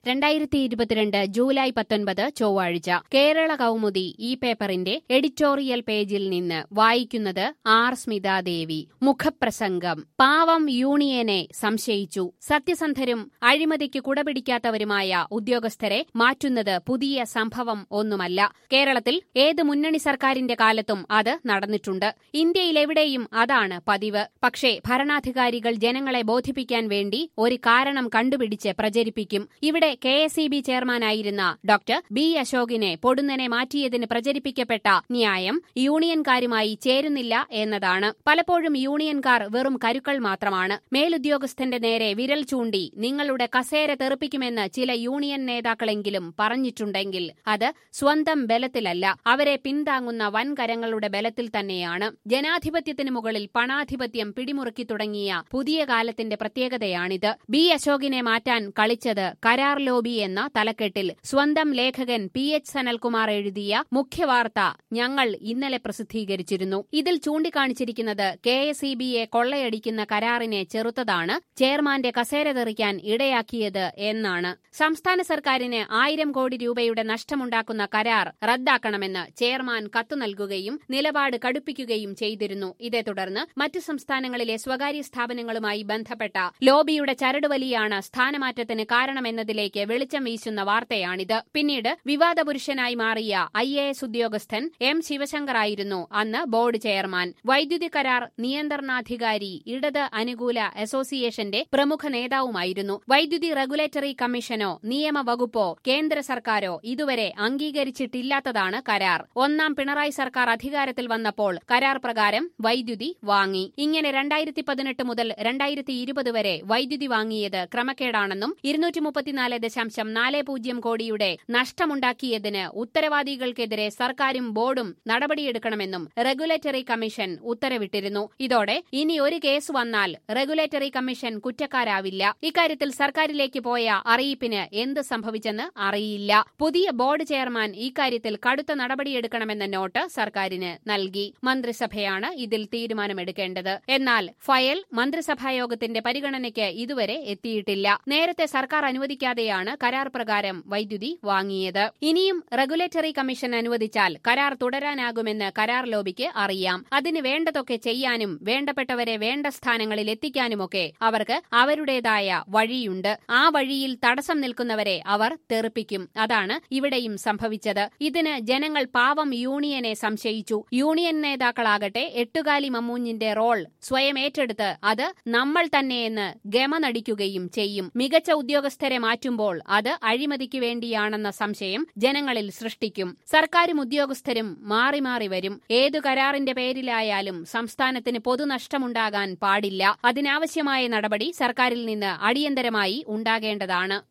രണ്ടായിരത്തി ഇരുപത്തിരണ്ട് ജൂലൈ പത്തൊൻപത് ചൊവ്വാഴ്ച കേരള കൗമുദി ഈ പേപ്പറിന്റെ എഡിറ്റോറിയൽ പേജിൽ നിന്ന് വായിക്കുന്നത് ആർ സ്മിതാദേവി മുഖപ്രസംഗം പാവം യൂണിയനെ സംശയിച്ചു സത്യസന്ധരും അഴിമതിക്ക് കുടപിടിക്കാത്തവരുമായ ഉദ്യോഗസ്ഥരെ മാറ്റുന്നത് പുതിയ സംഭവം ഒന്നുമല്ല കേരളത്തിൽ ഏത് മുന്നണി സർക്കാരിന്റെ കാലത്തും അത് നടന്നിട്ടുണ്ട് ഇന്ത്യയിലെവിടെയും അതാണ് പതിവ് പക്ഷേ ഭരണാധികാരികൾ ജനങ്ങളെ ബോധിപ്പിക്കാൻ വേണ്ടി ഒരു കാരണം കണ്ടുപിടിച്ച് പ്രചരിപ്പിക്കും ഇവിടെ കെ എസ് ഇ ബി ചെയർമാനായിരുന്ന ഡോക്ടർ ബി അശോകിനെ പൊടുന്നനെ മാറ്റിയതിന് പ്രചരിപ്പിക്കപ്പെട്ട ന്യായം യൂണിയൻകാരുമായി ചേരുന്നില്ല എന്നതാണ് പലപ്പോഴും യൂണിയൻകാർ വെറും കരുക്കൾ മാത്രമാണ് മേലുദ്യോഗസ്ഥന്റെ നേരെ വിരൽ ചൂണ്ടി നിങ്ങളുടെ കസേര തെറിപ്പിക്കുമെന്ന് ചില യൂണിയൻ നേതാക്കളെങ്കിലും പറഞ്ഞിട്ടുണ്ടെങ്കിൽ അത് സ്വന്തം ബലത്തിലല്ല അവരെ പിന്താങ്ങുന്ന വൻകരങ്ങളുടെ ബലത്തിൽ തന്നെയാണ് ജനാധിപത്യത്തിന് മുകളിൽ പണാധിപത്യം പിടിമുറുക്കി തുടങ്ങിയ പുതിയ കാലത്തിന്റെ പ്രത്യേകതയാണിത് ബി അശോകിനെ മാറ്റാൻ കളിച്ചത് കരാർ ലോബി എന്ന തലക്കെട്ടിൽ സ്വന്തം ലേഖകൻ പി എച്ച് സനൽകുമാർ എഴുതിയ മുഖ്യവാർത്ത ഞങ്ങൾ ഇന്നലെ പ്രസിദ്ധീകരിച്ചിരുന്നു ഇതിൽ ചൂണ്ടിക്കാണിച്ചിരിക്കുന്നത് കെ എസ് ഇ ബിയെ കൊള്ളയടിക്കുന്ന കരാറിനെ ചെറുത്തതാണ് ചെയർമാന്റെ കസേര തെറിക്കാൻ ഇടയാക്കിയത് എന്നാണ് സംസ്ഥാന സർക്കാരിന് ആയിരം കോടി രൂപയുടെ നഷ്ടമുണ്ടാക്കുന്ന കരാർ റദ്ദാക്കണമെന്ന് ചെയർമാൻ കത്തു നൽകുകയും നിലപാട് കടുപ്പിക്കുകയും ചെയ്തിരുന്നു ഇതേ തുടർന്ന് മറ്റു സംസ്ഥാനങ്ങളിലെ സ്വകാര്യ സ്ഥാപനങ്ങളുമായി ബന്ധപ്പെട്ട ലോബിയുടെ ചരടുവലിയാണ് സ്ഥാനമാറ്റത്തിന് കാരണമെന്നതിലേക്ക് വെളിച്ചം വീശുന്ന വാർത്തയാണിത് പിന്നീട് വിവാദ പുരുഷനായി മാറിയ ഐ എ എസ് ഉദ്യോഗസ്ഥൻ എം ശിവശങ്കറായിരുന്നു അന്ന് ബോർഡ് ചെയർമാൻ വൈദ്യുതി കരാർ നിയന്ത്രണാധികാരി ഇടത് അനുകൂല അസോസിയേഷന്റെ പ്രമുഖ നേതാവുമായിരുന്നു വൈദ്യുതി റെഗുലേറ്ററി കമ്മീഷനോ നിയമവകുപ്പോ കേന്ദ്ര സർക്കാരോ ഇതുവരെ അംഗീകരിച്ചിട്ടില്ലാത്തതാണ് കരാർ ഒന്നാം പിണറായി സർക്കാർ അധികാരത്തിൽ വന്നപ്പോൾ കരാർ പ്രകാരം വൈദ്യുതി വാങ്ങി ഇങ്ങനെ രണ്ടായിരത്തി പതിനെട്ട് മുതൽ രണ്ടായിരത്തി ഇരുപത് വരെ വൈദ്യുതി വാങ്ങിയത് ക്രമക്കേടാണെന്നും ഇരുന്നൂറ്റി മുപ്പത്തിനാല് ദശാംശം നാല് പൂജ്യം കോടിയുടെ നഷ്ടമുണ്ടാക്കിയതിന് ഉത്തരവാദികൾക്കെതിരെ സർക്കാരും ബോർഡും നടപടിയെടുക്കണമെന്നും റെഗുലേറ്ററി കമ്മീഷൻ ഉത്തരവിട്ടിരുന്നു ഇതോടെ ഇനി ഒരു കേസ് വന്നാൽ റെഗുലേറ്ററി കമ്മീഷൻ കുറ്റക്കാരാവില്ല ഇക്കാര്യത്തിൽ സർക്കാരിലേക്ക് പോയ അറിയിപ്പിന് എന്ത് സംഭവിച്ചെന്ന് അറിയില്ല പുതിയ ബോർഡ് ചെയർമാൻ ഇക്കാര്യത്തിൽ കടുത്ത നടപടിയെടുക്കണമെന്ന നോട്ട് സർക്കാരിന് നൽകി മന്ത്രിസഭയാണ് ഇതിൽ തീരുമാനമെടുക്കേണ്ടത് എന്നാൽ ഫയൽ മന്ത്രിസഭായോഗത്തിന്റെ പരിഗണനയ്ക്ക് ഇതുവരെ എത്തിയിട്ടില്ല നേരത്തെ സർക്കാർ അനുവദിക്കാതെയാണ് കരാർ പ്രകാരം വൈദ്യുതി വാങ്ങിയത് ഇനിയും റെഗുലേറ്ററി കമ്മീഷൻ അനുവദിച്ചാൽ കരാർ തുടരാനാകുമെന്ന് കരാർ ലോബിക്ക് അറിയാം അതിന് വേണ്ടതൊക്കെ ചെയ്യാനും വേണ്ടപ്പെട്ടവരെ വേണ്ട സ്ഥാനങ്ങളിൽ എത്തിക്കാനുമൊക്കെ അവർക്ക് അവരുടേതായ വഴിയുണ്ട് ആ വഴിയിൽ തടസ്സം നിൽക്കുന്നവരെ അവർ തെറിപ്പിക്കും അതാണ് ഇവിടെയും സംഭവിച്ചത് ഇതിന് ജനങ്ങൾ പാവം യൂണിയനെ സംശയിച്ചു യൂണിയൻ നേതാക്കളാകട്ടെ എട്ടുകാലി മമ്മൂഞ്ഞിന്റെ റോൾ സ്വയം ഏറ്റെടുത്ത് അത് നമ്മൾ തന്നെയെന്ന് ഗമനടിക്കുകയും ചെയ്യും മികച്ച ഉദ്യോഗസ്ഥരെ മാറ്റുമ്പോൾ അത് അഴിമതിക്ക് വേണ്ടിയാണെന്ന സംശയം ജനങ്ങളിൽ സൃഷ്ടിക്കും സർക്കാരും ഉദ്യോഗസ്ഥരും മാറി മാറി വരും ഏതു കരാറിന്റെ പേരിലായാലും സംസ്ഥാനത്തിന് പൊതുനഷ്ടമുണ്ടാകാൻ പാടില്ല അതിനാവശ്യമായ നടപടി സർക്കാരിൽ നിന്ന് അടിയന്തരമായി ഉണ്ടാകേണ്ടതാണ്